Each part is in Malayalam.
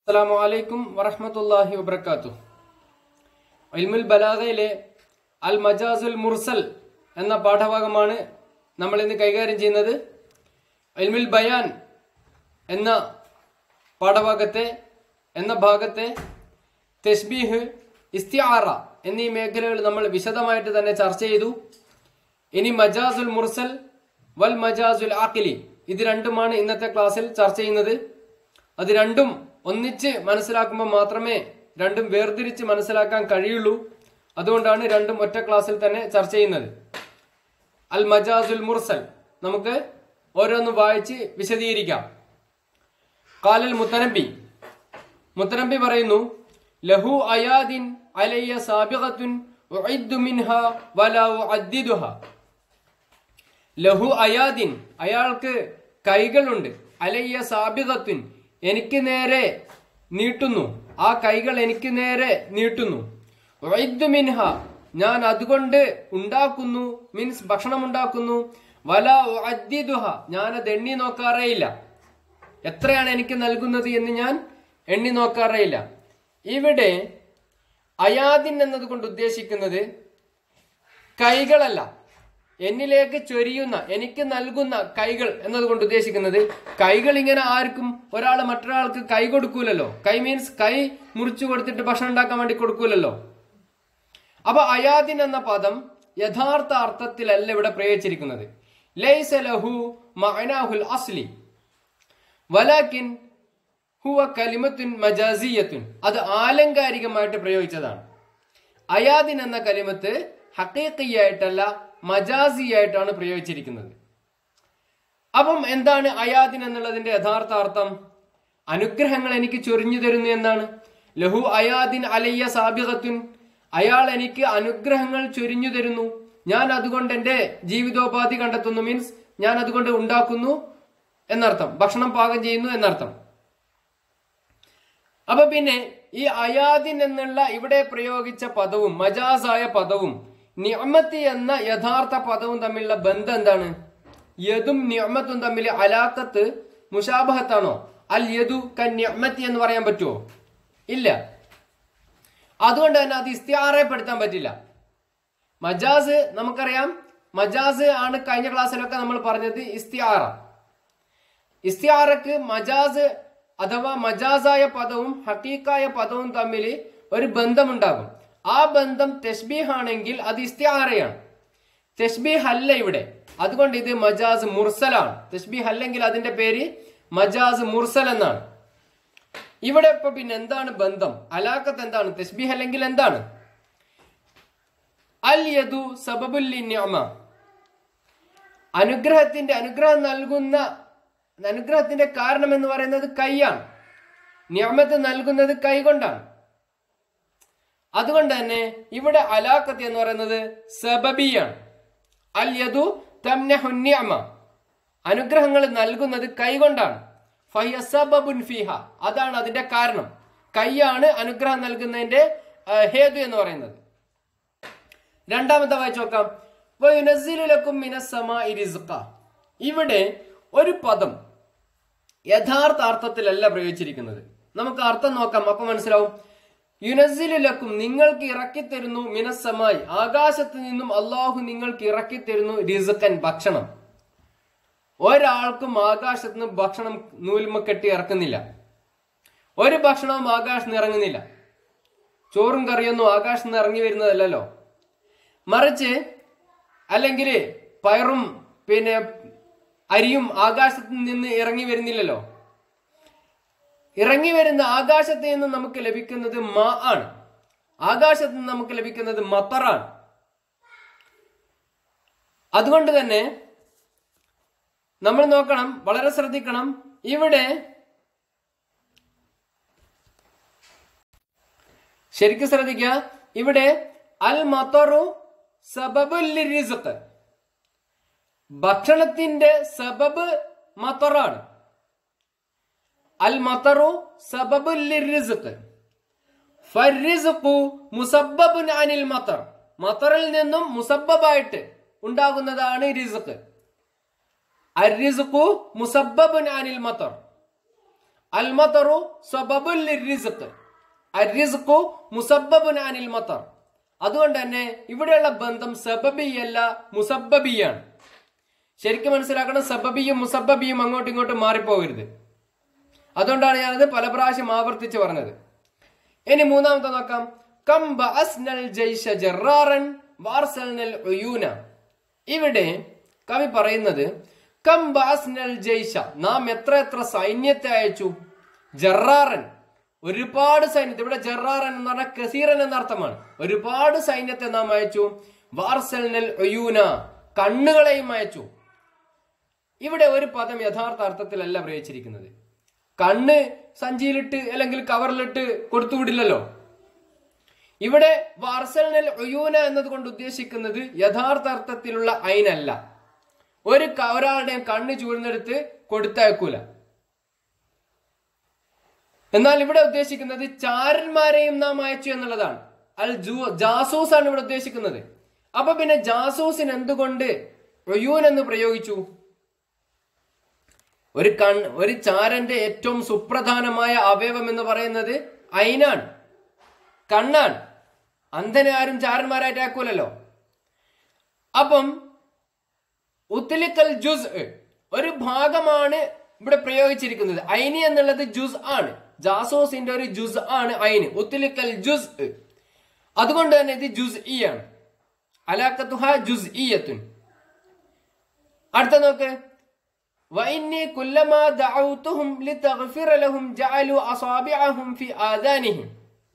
അസ്സലാമു അലൈക്കും വറഹ്മത്തുള്ളാഹി വബർക്കാത്തു ഇൽമുൽ ബലാഗയിലെ അൽ മജാസുൽ മുർസൽ എന്ന പാഠഭാഗമാണ് നമ്മൾ ഇന്ന് കൈകാര്യം ചെയ്യുന്നത് ഇൽമുൽ ബയാൻ എന്ന പാഠഭാഗത്തെ എന്ന ഭാഗത്തെ തെസ്ബീഹ് ഇസ്തിആറ എന്നീ മേഖലകൾ നമ്മൾ വിശദമായിട്ട് തന്നെ ചർച്ച ചെയ്തു ഇനി മജാസുൽ മുർസൽ വൽ മജാസുൽ ആഖിലി ഇത് രണ്ടുമാണ് ഇന്നത്തെ ക്ലാസ്സിൽ ചർച്ച ചെയ്യുന്നത് അത് രണ്ടും ഒന്നിച്ച് മനസ്സിലാക്കുമ്പോൾ മാത്രമേ രണ്ടും വേർതിരിച്ച് മനസ്സിലാക്കാൻ കഴിയുള്ളൂ അതുകൊണ്ടാണ് രണ്ടും ഒറ്റ ക്ലാസ്സിൽ തന്നെ ചർച്ച ചെയ്യുന്നത് അൽ മജാസുൽ മുർസൽ നമുക്ക് ഓരോന്ന് വായിച്ച് വിശദീകരിക്കാം കാലൽ മുത്തനബി മുത്തനബി പറയുന്നു ലഹു അയാദിൻ അലയ്യ സാബിഖത്തുൻ ഉഇദ്ദു മിൻഹ വലാ ഉഅദ്ദിദുഹ ലഹു അയാദിൻ അയാൾക്ക് കൈകളുണ്ട് അലയ്യ സാബിഖത്തുൻ എനിക്ക് നേരെ നീട്ടുന്നു ആ കൈകൾ എനിക്ക് നേരെ നീട്ടുന്നു ഉഇദ്ദു മിൻഹ ഞാൻ അതുകൊണ്ട് ഉണ്ടാക്കുന്നു മീൻസ് ഭക്ഷണം ഉണ്ടാക്കുന്നു വല ഉഅദ്ദിദുഹ ഞാൻ അത് എണ്ണി നോക്കാറേയില്ല എത്രയാണ് എനിക്ക് നൽകുന്നത് എന്ന് ഞാൻ എണ്ണി നോക്കാറേയില്ല ഇവിടെ അയാദിൻ എന്നതുകൊണ്ട് ഉദ്ദേശിക്കുന്നത് കൈകളല്ല എന്നിലേക്ക് ചൊരിയുന്ന എനിക്ക് നൽകുന്ന കൈകൾ എന്നതുകൊണ്ട് ഉദ്ദേശിക്കുന്നത് കൈകൾ ഇങ്ങനെ ആർക്കും ഒരാൾ മറ്റൊരാൾക്ക് കൈ കൊടുക്കൂലല്ലോ കൈ മീൻസ് കൈ മുറിച്ചു കൊടുത്തിട്ട് ഭക്ഷണം ഉണ്ടാക്കാൻ വേണ്ടി കൊടുക്കൂലല്ലോ അപ്പൊ അയാദിൻ എന്ന പദം യഥാർത്ഥ അർത്ഥത്തിലല്ല ഇവിടെ പ്രയോഗിച്ചിരിക്കുന്നത് ലൈസ ലഹു മഅനാഹുൽ അസ്ലി വലാക്കിൻ ഹുവ കലിമത്തുൻ മജാസിയത്തുൻ അത് ആലങ്കാരികമായിട്ട് പ്രയോഗിച്ചതാണ് അയാദിൻ എന്ന കലിമത്ത് ഹക്കീഖിയായിട്ടല്ല മജാസിയായിട്ടാണ് പ്രയോഗിച്ചിരിക്കുന്നത് അപ്പം എന്താണ് അയാദിൻ എന്നുള്ളതിന്റെ യഥാർത്ഥ അർത്ഥം അനുഗ്രഹങ്ങൾ എനിക്ക് ചൊരിഞ്ഞു തരുന്നു എന്നാണ് ലഹു അയാദിൻ അലയ്യ സാബികത്തുൻ അയാൾ എനിക്ക് അനുഗ്രഹങ്ങൾ ചൊരിഞ്ഞു തരുന്നു ഞാൻ അതുകൊണ്ട് എൻ്റെ ജീവിതോപാധി കണ്ടെത്തുന്നു മീൻസ് ഞാൻ അതുകൊണ്ട് ഉണ്ടാക്കുന്നു എന്നർത്ഥം ഭക്ഷണം പാകം ചെയ്യുന്നു എന്നർത്ഥം അപ്പൊ പിന്നെ ഈ അയാദിൻ എന്നുള്ള ഇവിടെ പ്രയോഗിച്ച പദവും മജാസായ പദവും നിഅമത്തി എന്ന യഥാർത്ഥ പദവും തമ്മിലുള്ള ബന്ധം എന്താണ് യദും നിഅമത്തും തമ്മിൽ അലാക്കത്ത് മുഷാബഹത്താണോ അൽ യദു കൻ നിഅമത്തി എന്ന് പറയാൻ പറ്റുമോ ഇല്ല അതുകൊണ്ട് തന്നെ അത് ഇസ്തിയാറപ്പെടുത്താൻ പറ്റില്ല മജാസ് നമുക്കറിയാം മജാസ് ആണ് കഴിഞ്ഞ ക്ലാസ്സിലൊക്കെ നമ്മൾ പറഞ്ഞത് ഇസ്തിയാറ ഇസ്തിയാറക്ക് മജാസ് അഥവാ മജാസായ പദവും ഹക്കീക്കായ പദവും തമ്മിൽ ഒരു ബന്ധമുണ്ടാകും ആ ബന്ധം തെഷ്ബീഹ് ആണെങ്കിൽ അത് ഇസ്തിയാറയാണ് തെഷ്ബീഹ് അല്ല ഇവിടെ അതുകൊണ്ട് ഇത് മജാസ് മുർസലാണ് തെഷ്ബീഹ് അല്ലെങ്കിൽ അതിന്റെ പേര് മജാസ് മുർസൽ എന്നാണ് ഇവിടെ ഇപ്പൊ പിന്നെ എന്താണ് ബന്ധം അലാക്കത്ത് എന്താണ് തെഷ്ബീഹ് അല്ലെങ്കിൽ എന്താണ് അൽ യദു സബബുല്ലി നിഅമ അനുഗ്രഹത്തിന്റെ അനുഗ്രഹം നൽകുന്ന അനുഗ്രഹത്തിന്റെ കാരണം എന്ന് പറയുന്നത് കൈയാണ് നിയമത്ത് നൽകുന്നത് കൈ കൊണ്ടാണ് അതുകൊണ്ട് തന്നെ ഇവിടെ അലാക്കത്ത് എന്ന് പറയുന്നത് സബബിയാണ് അൽ യദു തംനഹുന്യമ അനുഗ്രഹങ്ങൾ നൽകുന്നത് കൈകൊണ്ടാണ് ഫഹിയ സബബുൻ ഫിഹ അതാണ് അതിന്റെ കാരണം കൈയാണ് അനുഗ്രഹം നൽകുന്നതിന്റെ ആ, ഹേതു എന്ന് പറയുന്നത് രണ്ടാമത്തെ വായിച്ചു നോക്കാം വയുനസ്സിലു ലക്കും മിനസ്സമാഇ റിസ്ഖ. ഇവിടെ ഒരു പദം യഥാർത്ഥ അർത്ഥത്തിലല്ല പ്രയോഗിച്ചിരിക്കുന്നത് നമുക്ക് അർത്ഥം നോക്കാം അപ്പൊ മനസ്സിലാവും യുനസിലു ലക്കും നിങ്ങൾക്ക് ഇറക്കി തരുന്നു മിനസ്സമായി ആകാശത്ത് നിന്നും അള്ളാഹു നിങ്ങൾക്ക് ഇറക്കി തരുന്നു റിസുക്കൻ ഭക്ഷണം ഒരാൾക്കും ആകാശത്ത് നിന്ന് ഭക്ഷണം നൂൽമ കെട്ടി ഇറക്കുന്നില്ല ഒരു ഭക്ഷണവും ആകാശത്ത് നിന്ന് ഇറങ്ങുന്നില്ല ചോറും കറിയൊന്നും ആകാശത്ത് നിന്ന് ഇറങ്ങി വരുന്നതല്ലല്ലോ മറിച്ച് അല്ലെങ്കിൽ പയറും പിന്നെ അരിയും ആകാശത്ത് നിന്ന് ഇറങ്ങി വരുന്നില്ലല്ലോ ഇറങ്ങി വരുന്ന ആകാശത്ത് നിന്ന് നമുക്ക് ലഭിക്കുന്നത് മാ ആണ് ആകാശത്ത് നിന്ന് നമുക്ക് ലഭിക്കുന്നത് മത്തറാണ് അതുകൊണ്ട് തന്നെ നമ്മൾ നോക്കണം വളരെ ശ്രദ്ധിക്കണം ഇവിടെ ശരിക്കും ശ്രദ്ധിക്കുക ഇവിടെ അൽ മത്തറു സബബുൽ റിസ്ഖ് ഭക്ഷണത്തിന്റെ സബബ് മത്തറാണ് അൽ മത്തറു സബബുൽ ലിർറിസ്ഖ് ഫർറിസ്ഖു മുസബ്ബബുൻ അനിൽ മത്തർ മത്തറിൽ നിന്നും മുസബ്ബബായിട്ട് ഉണ്ടാകുന്നതാണ് റിസ്ഖ് അർറിസ്ഖു മുസബ്ബബുൻ അനിൽ മത്തർ അൽ മതറു സബബുൽ ലിർരിസ്ഖ് അർരിസ്ഖു മുസബ്ബബുൻ അനിൽ മതർ അതുകൊണ്ട് തന്നെ ഇവിടെയുള്ള ബന്ധം സബബിയല്ല മുസബ്ബബിയാണ് ശരിക്കും മനസ്സിലാക്കണം സബബിയും മുസബ്ബബിയും അങ്ങോട്ടും ഇങ്ങോട്ടും മാറിപ്പോകരുത് അതുകൊണ്ടാണ് ഞാനത് പല പ്രാവശ്യം ആവർത്തിച്ച് പറഞ്ഞത് ഇനി മൂന്നാമത്തെ നോക്കാം കം ബഅസ്നൽ ജയ്ഷ ജറാറൻ വാർസൽനൽ ഉയൂന ഇവിടെ കവി പറയുന്നത് കം ബഅസ്നൽ ജയ്ഷ നാം എത്ര എത്ര സൈന്യത്തെ അയച്ചു ജറാറൻ ഒരുപാട് സൈന്യത്തെ ഇവിടെ ജറാറൻ എന്ന് പറഞ്ഞാൽ കസീറൻ എന്ന അർത്ഥമാണ് ഒരുപാട് സൈന്യത്തെ നാം അയച്ചു വാർസൽനൽ ഉയൂന കണ്ണുകളെയും അയച്ചു ഇവിടെ ഒരു പദം യഥാർത്ഥ അർത്ഥത്തിലല്ല പ്രയോഗിച്ചിരിക്കുന്നത് കണ്ണ് സഞ്ചിയിലിട്ട് അല്ലെങ്കിൽ കവറിലിട്ട് കൊടുത്തുവിടില്ലല്ലോ ഇവിടെ വാർസലിനൽ ഒയൂന എന്നതുകൊണ്ട് ഉദ്ദേശിക്കുന്നത് യഥാർത്ഥ അർത്ഥത്തിലുള്ള ഐനല്ല ഒരു ക- ഒരാളുടെയും കണ്ണ് ചൂഴ്ന്നെടുത്ത് കൊടുത്തയക്കൂല എന്നാൽ ഇവിടെ ഉദ്ദേശിക്കുന്നത് ചാരന്മാരെയും നാം അയച്ചു എന്നുള്ളതാണ് അൽ ജൂ ജാസൂസ് ആണ് ഇവിടെ ഉദ്ദേശിക്കുന്നത് അപ്പൊ പിന്നെ ജാസൂസിന് എന്തുകൊണ്ട് ഒയൂൻ എന്ന് പ്രയോഗിച്ചു ഒരു കൺ ഒരു ചാരന്റെ ഏറ്റവും സുപ്രധാനമായ അവയവം എന്ന് പറയുന്നത് ഐനാണ് കണ്ണാണ് അന്ധനെ ആരും ചാരന്മാരായിട്ട് ആക്കൂലല്ലോ അപ്പം ഉത്തലിക്കൽ ജുസ് ഒരു ഭാഗമാണ് ഇവിടെ പ്രയോഗിച്ചിരിക്കുന്നത് ഐനി എന്നുള്ളത് ജുസ് ആണ് ജാസോസിന്റെ ഒരു ജുസ് ആണ് ഐന് ഉത്തലിക്കൽ ജുസ് അതുകൊണ്ട് തന്നെ ഇത് ജുസ് ഇ ആണ് അലാക്കത്തുഹ ജുസ് ഇയത്തുൻ അടുത്ത നോക്ക് وإني كلما دعوتهم لتغفر لهم جعلوا أصابعهم في آذانهم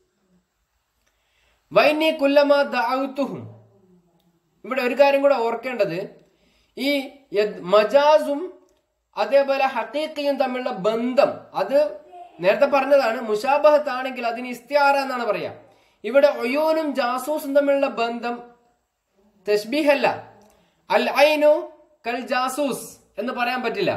വൈന്നി കുല്ലമ ദഅൗതുഹും ഇവിടെ ഒരു കാര്യം കൂടെ ഓർക്കേണ്ടത് ഈ യദ് മജാസും അതേപോലെ ഹക്കീക്കയും തമ്മിലുള്ള ബന്ധം അത് നേരത്തെ പറഞ്ഞതാണ് മുഷാബഹത്ത് ആണെങ്കിൽ അതിന് ഇസ്തിയാറ എന്നാണ് പറയാ ഇവിടെ ഒയോനും ജാസൂസും തമ്മിലുള്ള ബന്ധം തസ്ബീഹല്ല അൽ ഐനു കൽ ജാസൂസ് എന്ന് പറയാൻ പറ്റില്ല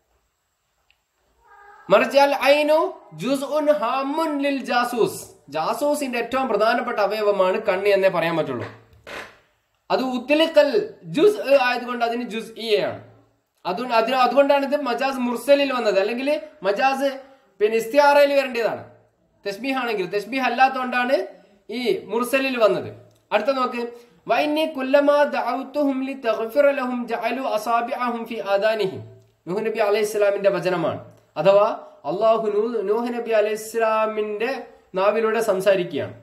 മറിച്ച് അൽ ഐനു ജുസ്ഉൻ ഹാമുൻ ലിൽ ജാസൂസ് ജാസൂസിന്റെ ഏറ്റവും പ്രധാനപ്പെട്ട അവയവമാണ് കണ്ണ് എന്നേ പറയാൻ പറ്റുള്ളൂ അത് ഉത്തിലിക്കൽ ജുസ് ആയതുകൊണ്ട് അതിന് ജുസ് ആണ് അതുകൊണ്ട് അതിന് അതുകൊണ്ടാണ് ഇത് മജാസ് മുർസലിൽ വന്നത് അല്ലെങ്കിൽ മജാസ് പിന്നെ ഇസ്തിയാറയിൽ വരേണ്ടതാണ് തസ്ബീഹ് ആണെങ്കിൽ തസ്ബീഹ് അല്ലാത്തതുകൊണ്ടാണ് ഈ മുർസലിൽ വന്നത് അടുത്ത നോക്ക് വൈന്നി കുല്ലമാ ദഅൗതുഹും ലിതഗ്ഫിറ ലഹും ജഅലു അസാബിഅഹും ഫി ആദാനിഹിം നൂഹ് നബി അലൈഹി ഇസ്ലാമിന്റെ വചനമാണ് അഥവാ അള്ളാഹു നൂ- നൂഹ് നബി അലൈഹി ഇസ്ലാമിന്റെ നാവിലൂടെ സംസാരിക്കുകയാണ്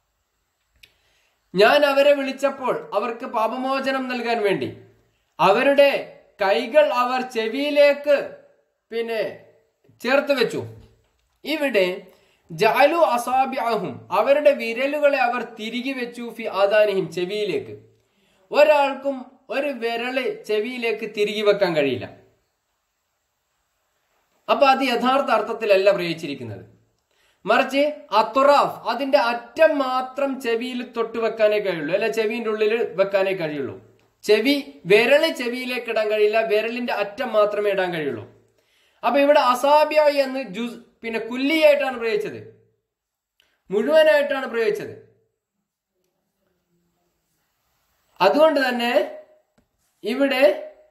ഞാൻ അവരെ വിളിച്ചപ്പോൾ അവർക്ക് പാപമോചനം നൽകാൻ വേണ്ടി അവരുടെ കൈകൾ അവർ ചെവിയിലേക്ക് പിന്നെ ചേർത്ത് വെച്ചു ഇവിടെ ജാലു അസാബിഅഹും അവരുടെ വിരലുകളെ അവർ തിരികെ വെച്ചു ഫി ആദാനിഹിം ചെവിയിലേക്ക് ഒരാൾക്കും ഒരു വിരല് ചെവിയിലേക്ക് തിരികെ വെക്കാൻ കഴിയില്ല അപ്പൊ അത് യഥാർത്ഥ അർത്ഥത്തിലല്ല പ്രയോഗിച്ചിരിക്കുന്നത് മറിച്ച് അത്തുറാഫ് അതിന്റെ അറ്റം മാത്രം ചെവിയിൽ തൊട്ട് വെക്കാനേ കഴിയുള്ളൂ അല്ല ചെവിന്റെ ഉള്ളിൽ വെക്കാനേ കഴിയുള്ളൂ ചെവി വിരല് ചെവിയിലേക്ക് ഇടാൻ കഴിയില്ല വിരലിന്റെ അറ്റം മാത്രമേ ഇടാൻ കഴിയുള്ളൂ അപ്പൊ ഇവിടെ അസാബ്യ എന്ന് ജുസ് പിന്നെ കുല്ലിയായിട്ടാണ് പ്രയോഗിച്ചത് മുഴുവനായിട്ടാണ് പ്രയോഗിച്ചത് അതുകൊണ്ട് തന്നെ ഇവിടെ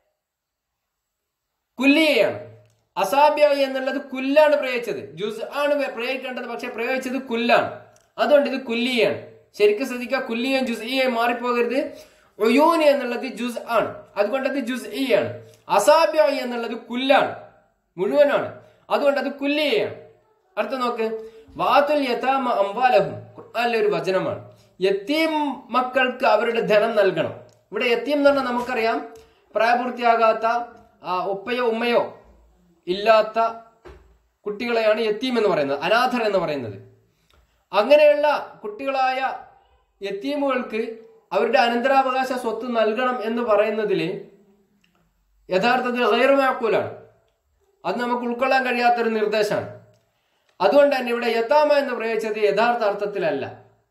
കുല്ലിയയാണ് അസാബ്യ എന്നുള്ളത് കുല്ലാണ് പ്രയോഗിച്ചത് ജുസ് ആണ് വേ- പ്രയോഗിക്കേണ്ടത് പക്ഷെ പ്രയോഗിച്ചത് കുല്ലാണ് അതുകൊണ്ട് ഇത് കുല്ലിയാണ് ശരിക്കും ശ്രദ്ധിക്കുക കുല്ലിയും ജുസ് ഇയും മാറിപ്പോകരുത് ഒയൂനി എന്നുള്ളത് ജുസ് ആണ് അതുകൊണ്ട് അത് ജുസ് ഇ ആണ് അസാബ്യ എന്നുള്ളത് കുല്ലാണ് മുഴുവനാണ് അതുകൊണ്ട് അത് കുല്ലിയാണ് അടുത്ത നോക്ക് വാതുൽ യഥാമ അംബാലഹും ഖുർആനിലെ ഒരു വചനമാണ് യത്തീം മക്കൾക്ക് അവരുടെ ധനം നൽകണം ഇവിടെ യത്തീം എന്ന് പറഞ്ഞാൽ നമുക്കറിയാം പ്രായപൂർത്തിയാകാത്ത ആ, ഉപ്പയോ ഉമ്മയോ ഇല്ലാത്ത കുട്ടികളെയാണ് യത്തീം എന്ന് പറയുന്നത് അനാഥർ എന്ന് പറയുന്നത് അങ്ങനെയുള്ള കുട്ടികളായ യത്തീമുകൾക്ക് അവരുടെ അനന്തരാവകാശ സ്വത്ത് നൽകണം എന്ന് പറയുന്നതിൽ യഥാർത്ഥത്തിൽ ഗൈറുമാക്കൂലാണ് അത് നമുക്ക് ഉൾക്കൊള്ളാൻ കഴിയാത്തൊരു നിർദ്ദേശമാണ് അതുകൊണ്ട് തന്നെ ഇവിടെ യത്താമ എന്ന് പ്രയോഗിച്ചത് യഥാർത്ഥ അർത്ഥത്തിലല്ല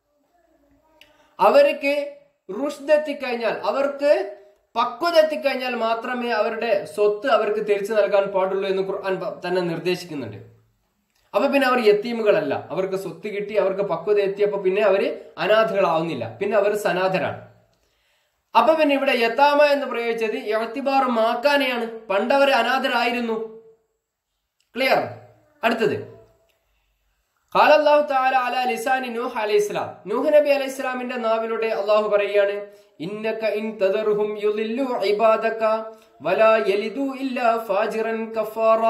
അവർക്ക് റുഷ്ദ് എത്തിക്കഴിഞ്ഞാൽ അവർക്ക് പക്വത എത്തിക്കഴിഞ്ഞാൽ മാത്രമേ അവരുടെ സ്വത്ത് അവർക്ക് തിരിച്ചു നൽകാൻ പാടുള്ളൂ എന്ന് ഖുർആൻ പ- തന്നെ നിർദ്ദേശിക്കുന്നുണ്ട് അപ്പൊ പിന്നെ അവർ യത്തീമുകളല്ല അവർക്ക് സ്വത്ത് കിട്ടി അവർക്ക് പക്വത എത്തിയപ്പോ പിന്നെ അവര് അനാഥകളാവുന്നില്ല പിന്നെ അവർ സനാഥരാണ് അപ്പൊ പിന്നെ ഇവിടെ യത്താമ എന്ന് പ്രയോഗിച്ചത് എഴുത്തിബാർ മാക്കാനെയാണ് പണ്ടവർ അനാഥരായിരുന്നു ക്ലിയർ അടുത്തത് قال الله تعالى على لسان نوح عليه السلام നൂഹ് നബി അലൈഹി ഇസ്ലാമിന്റെ നാവിലൂടെ അള്ളാഹു പറയുകയാണ് ഇന്നക ഇൻ തദർഹും യുളില്ലു ഇബാദക വലാ യലിദു ഇല്ലാ ഫാജിറൻ കഫാറ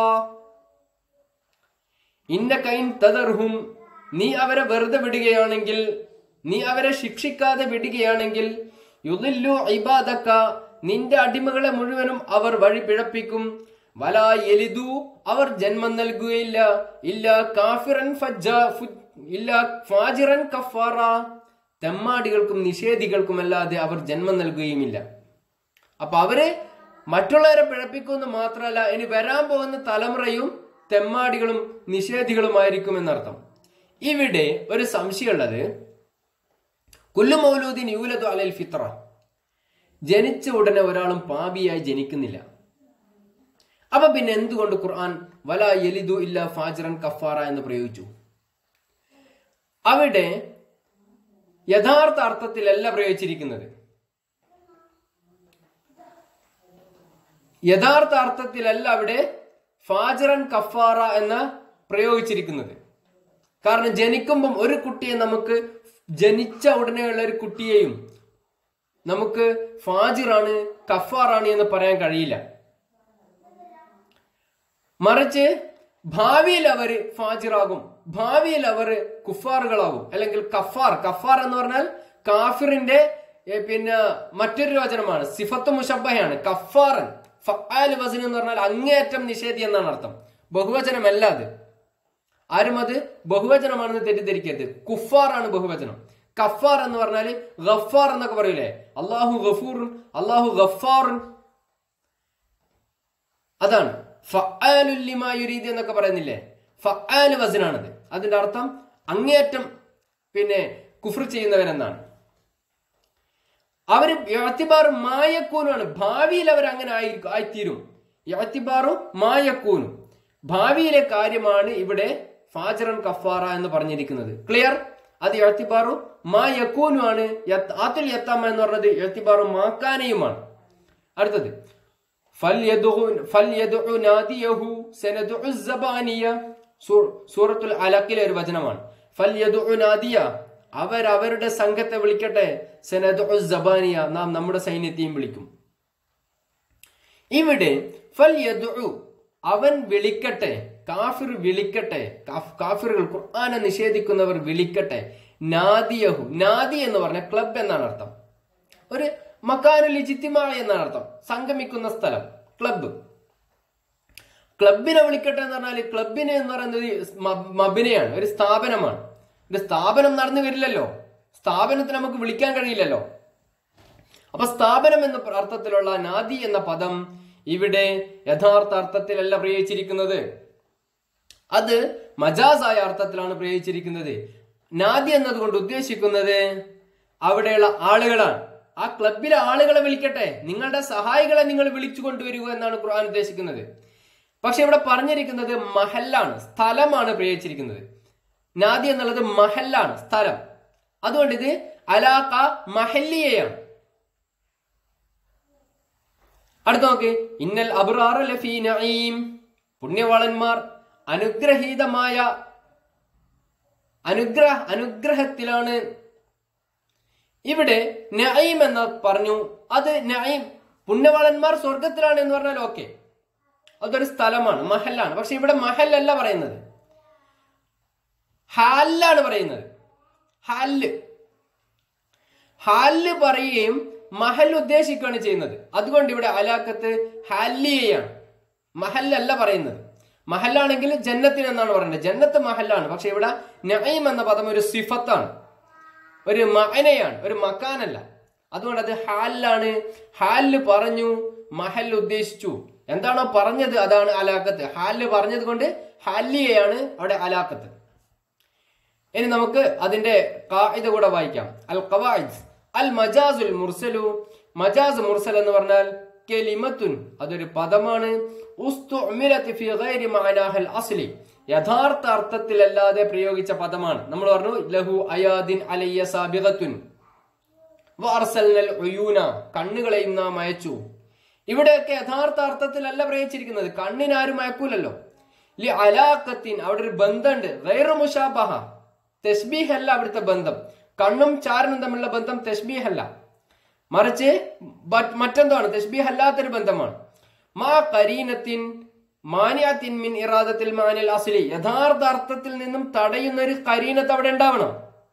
ഇന്നക ഇൻ തദർഹും നീ അവരെ വെറുതെ വിടുകയാണെങ്കിൽ നീ അവരെ ശിക്ഷിക്കാതെ വിടുകയാണെങ്കിൽ യുളില്ലു ഇബാദക നിന്റെ അടിമകളെ മുഴുവനും അവർ വഴി പിഴപ്പിക്കും വലാ യലിദു അവർ ജന്മം നൽകുകയില്ല ഇല്ല കാഫിറൻ ഫജ്ജ ഫു- ഇല്ല ഫാജിറൻ കഫാറ തെമ്മാടികൾക്കും നിഷേധികൾക്കും അല്ലാതെ അവർ ജന്മം നൽകുകയുമില്ല അപ്പൊ അവര് മറ്റുള്ളവരെ പിഴപ്പിക്കുമെന്ന് മാത്രമല്ല ഇനി വരാൻ പോകുന്ന തലമുറയും തെമ്മാടികളും നിഷേധികളുമായിരിക്കും എന്നർത്ഥം ഇവിടെ ഒരു സംശയമുള്ളത് കുല്ലു മൗലൂദിൻ യൂലതു അലൽ ഫിത്ര ജനിച്ച ഉടനെ ഒരാളും പാപിയായി ജനിക്കുന്നില്ല അപ്പൊ പിന്നെ എന്തുകൊണ്ട് ഖുർആൻ വല യലിദു ഇല്ല ഫാജിറൻ കഫാറ എന്ന് പ്രയോഗിച്ചു അവിടെ യഥാർത്ഥ അർത്ഥത്തിലല്ല പ്രയോഗിച്ചിരിക്കുന്നത് യഥാർത്ഥ അർത്ഥത്തിലല്ല അവിടെ ഫാജിറൻ കഫാറ എന്ന് പ്രയോഗിച്ചിരിക്കുന്നത് കാരണം ജനിക്കുമ്പം ഒരു കുട്ടിയെ നമുക്ക് ജനിച്ച ഉടനെയുള്ള ഒരു കുട്ടിയെയും നമുക്ക് ഫാജിറാണ് കഫാറാണ് എന്ന് പറയാൻ കഴിയില്ല മറിച്ച് ഭാവിയിൽ അവര് ഫാജിറാകും ഭാവിയിൽ അവര് കുഫാറുകളാകും അല്ലെങ്കിൽ കഫാർ കഫാർ എന്ന് പറഞ്ഞാൽ കാഫിറിന്റെ ഏ, പിന്നെ മറ്റൊരു വചനമാണ് സിഫത്ത് മുഷബഹയാണ് കഫാറൻ ഫആൽ വസൻ എന്ന് പറഞ്ഞാൽ അങ്ങേയറ്റം നിഷേധി എന്നാണ് അർത്ഥം ബഹുവചനമല്ല അത് ആരും അത് ബഹുവചനമാണെന്ന് തെറ്റിദ്ധരിക്കരുത് കുഫാറാണ് ബഹുവചനം കഫാർ എന്ന് പറഞ്ഞാൽ ഗഫാർ എന്നൊക്കെ പറയൂലേ അള്ളാഹു ഗഫൂറുൻ അള്ളാഹു ഗഫാറുൻ അതാണ് ഫഅാലുൽ ലിമാ യുരീദ് എന്നൊക്കെ പറയുന്നില്ലേ ഫഅാൽ വസനാണത് അതിന്റെ അർത്ഥം അങ്ങേയറ്റം പിന്നെ കുഫർ ചെയ്യുന്നവൻ എന്നാണ് അവര് യഅ്തിബാറു മായക്കൂനാണ് ഭാവിയിൽ അവർ അങ്ങനെ ആയി ആയിത്തീരും യഅ്തിബാറു മായക്കൂനും ഭാവിയിലെ കാര്യമാണ് ഇവിടെ ഫാജറൻ കഫാറ എന്ന് പറഞ്ഞിരിക്കുന്നത് ക്ലിയർ അത് യഅ്തിബാറു മായക്കൂനു ആണ് യത്ത്- ആത്തുൽ യത്താമ എന്ന് പറഞ്ഞത് യഅ്തിബാറു മാക്കാനയുമാണ് അടുത്തത് فليدعو- فليدعو ناديه سندع الزبانية സൂ- സൂറത്തുൽ അലക്കിലെ ഒരു വചനമാണ് ഫല്യദുഉ നാദിയ അവർ അവരുടെ സംഘത്തെ വിളിക്കട്ടെ സനദുഉ സബാനിയ നാം നമ്മുടെ സൈന്യത്തെയും വിളിക്കും ഇവിടെ ഫല്യദുഉ അവൻ വിളിക്കട്ടെ കാഫിർ വിളിക്കട്ടെ കാഫ്- കാഫിറുകൾ ഖുർആനെ നിഷേധിക്കുന്നവർ വിളിക്കട്ടെ നാദിയഹു നാദി എന്ന് പറഞ്ഞ ക്ലബ് എന്നാണ് അർത്ഥം ഒരു മക്കാനുൽ ഇജിത്തിമായ എന്നാണ് അർത്ഥം സംഗമിക്കുന്ന സ്ഥലം ക്ലബ്ബ് ക്ലബിനെ വിളിക്കട്ടെ എന്ന് പറഞ്ഞാൽ ക്ലബിനെ എന്ന് പറയുന്നത് മ- മബിനെയാണ് ഒരു സ്ഥാപനമാണ് ഒരു സ്ഥാപനം നടന്നു വരില്ലല്ലോ സ്ഥാപനത്തിന് നമുക്ക് വിളിക്കാൻ കഴിയില്ലല്ലോ അപ്പൊ സ്ഥാപനം എന്ന അർത്ഥത്തിലുള്ള നാദി എന്ന പദം ഇവിടെ യഥാർത്ഥ അർത്ഥത്തിലല്ല പ്രയോഗിച്ചിരിക്കുന്നത് അത് മജാസായ അർത്ഥത്തിലാണ് പ്രയോഗിച്ചിരിക്കുന്നത് നാദി എന്നതുകൊണ്ട് ഉദ്ദേശിക്കുന്നത് അവിടെയുള്ള ആളുകളാണ് ആ ക്ലബിലെ ആളുകളെ വിളിക്കട്ടെ നിങ്ങളുടെ സഹായികളെ നിങ്ങൾ വിളിച്ചു കൊണ്ടുവരിക എന്നാണ് ഖുർആൻ ഉദ്ദേശിക്കുന്നത് പക്ഷെ ഇവിടെ പറഞ്ഞിരിക്കുന്നത് മഹല്ലാണ് സ്ഥലമാണ് പ്രയോഗിച്ചിരിക്കുന്നത് നാദി എന്നുള്ളത് മഹല്ലാണ് സ്ഥലം അതുകൊണ്ട് ഇത് അലാഖ മഹല്ലിയയാണ് അടുത്ത നോക്ക് ഇന്നൽ അബ്റാറ ലഫീ നഈം പുണ്യവാളന്മാർ അനുഗ്രഹീതമായ അനുഗ്രഹ അനുഗ്രഹത്തിലാണ് ഇവിടെ നഈം എന്ന് പറഞ്ഞു അത് നഈം പുണ്യവാളന്മാർ സ്വർഗത്തിലാണ് എന്ന് പറഞ്ഞാൽ ഓക്കെ അതൊരു സ്ഥലമാണ് മഹല്ലാണ് പക്ഷെ ഇവിടെ മഹല്ലല്ല പറയുന്നത് ഹാലാണ് പറയുന്നത് ഹാല് ഹാല് പറയുകയും മഹൽ ഉദ്ദേശിക്കുകയാണ് ചെയ്യുന്നത് അതുകൊണ്ട് ഇവിടെ അലാക്കത്ത് ഹാലിയയാണ് മഹല്ലല്ല പറയുന്നത് മഹല്ലാണെങ്കിൽ ജന്നത്തിന് എന്നാണ് പറയുന്നത് ജന്നത്ത് മഹല്ലാണ് പക്ഷെ ഇവിടെ നഈം എന്ന പദം ഒരു സിഫത്താണ് ഒരു മഅനയാണ് ഒരു മക്കാനല്ല അതുകൊണ്ട് അത് ഹാലിലാണ് ഹാലില് പറഞ്ഞു മഹൽ ഉദ്ദേശിച്ചു എന്താണോ പറഞ്ഞത് അതാണ് അലാക്കത്ത് ഹാലില് പറഞ്ഞത് കൊണ്ട് ഹാലിയയാണ് അവിടെ അലാക്കത്ത് ഇനി നമുക്ക് അതിന്റെ കായിക കൂടെ വായിക്കാം അൽ ഖവായിദ് അൽ മജാസുൽ മുർസലു മജാസ് മുർസൽ എന്ന് പറഞ്ഞാൽ കെലിമത്തുൻ അതൊരു പദമാണ് ഉസ്തുഅ്മിലത് ഫി ഗൈരി മഅനാഹൽ അസ്ലി യഥാർത്ഥ അർത്ഥത്തിലല്ലാതെ പ്രയോഗിച്ച പദമാണ് നമ്മൾ പറഞ്ഞു ലഹു അയാദിൻ അലയ്യ സാബിഗത്തുൻ വാർസൽനൽ ഉയൂന കണ്ണുകളെയും നാം അയച്ചു ഇവിടെയൊക്കെ യഥാർത്ഥ അർത്ഥത്തിലല്ല പ്രയോഗിച്ചിരിക്കുന്നത് കണ്ണിനാരും അയക്കൂലല്ലോ ലി അലാക്കത്തിൻ അവിടെ ഒരു ബന്ധമുണ്ട് ഗൈറു മുഷാബഹ തസ്ബീഹ് അല്ല അവിടുത്തെ ബന്ധം കണ്ണും ചാരനും തമ്മിലുള്ള ബന്ധം തസ്ബീഹ് അല്ല മറിച്ച് ബ- മറ്റെന്താണ് തസ്ബീഹ് അല്ലാത്തൊരു ബന്ധമാണ് മാ കരീനത്തിൻ മാനിയാത്തിൻ മിൻ ഇറാദത്തിൽ മാനിൽ അസ്ലി യഥാർത്ഥ അർത്ഥത്തിൽ നിന്നും തടയുന്ന ഒരു കരീനത്ത് അവിടെ ഉണ്ടാവണം